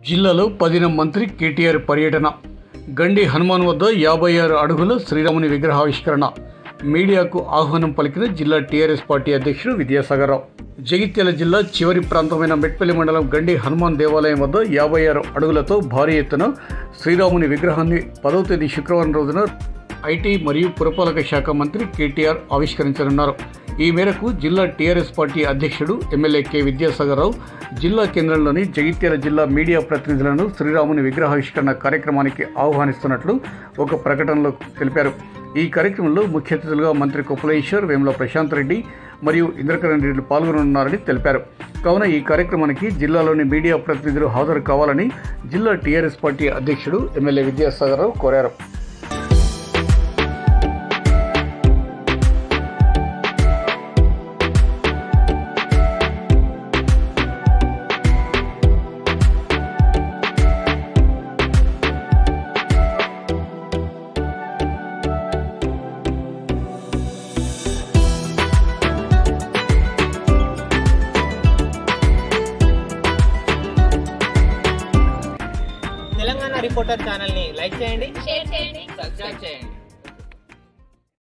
జిల్లాలో పదిన మంత్రి కేటీఆర్ పర్యటన గండి హనుమాన్ వద్ద యాభై ఆరు అడుగుల శ్రీరాముని విగ్రహావిష్కరణ మీడియాకు ఆహ్వానం పలికిన జిల్లా టీఆర్ఎస్ పార్టీ అధ్యక్షుడు విద్యాసాగర్ రావు జగిత్యాల జిల్లా చివరి ప్రాంతమైన మెట్పల్లి మండలం గండి హనుమాన్ దేవాలయం వద్ద యాభై ఆరు అడుగులతో భారీ ఎత్తున శ్రీరాముని విగ్రహాన్ని పదవ తేదీ శుక్రవారం రోజున ఐటీ మరియు పురపాలక శాఖ మంత్రి కేటీఆర్ ఆవిష్కరించనున్నారు ఈ మేరకు జిల్లా టీఆర్ఎస్ పార్టీ అధ్యక్షుడు ఎమ్మెల్యే కె విద్యాసాగర్ రావు జిల్లా కేంద్రంలోని జగిత్యాల జిల్లా మీడియా ప్రతినిధులను శ్రీరాముని విగ్రహావిష్కరణ కార్యక్రమానికి ఆహ్వానిస్తున్నట్లు ఒక ప్రకటనలో తెలిపారు ఈ కార్యక్రమంలో ముఖ్య అతిథులుగా మంత్రి కొప్పులేశ్వర్ వేముల ప్రశాంత్ రెడ్డి మరియు ఇంద్రకరణ్ రెడ్డి పాల్గొనున్నారని తెలిపారు కావున ఈ కార్యక్రమానికి జిల్లాలోని మీడియా ప్రతినిధులు హాజరు కావాలని జిల్లా టీఆర్ఎస్ పార్టీ అధ్యక్షుడు ఎమ్మెల్యే విద్యాసాగర్ రావు కోరారు తెలంగాణ రిపోర్టర్ ఛానల్ ని లైక్ చేయండి షేర్ చేయండి సబ్స్క్రైబ్ చేయండి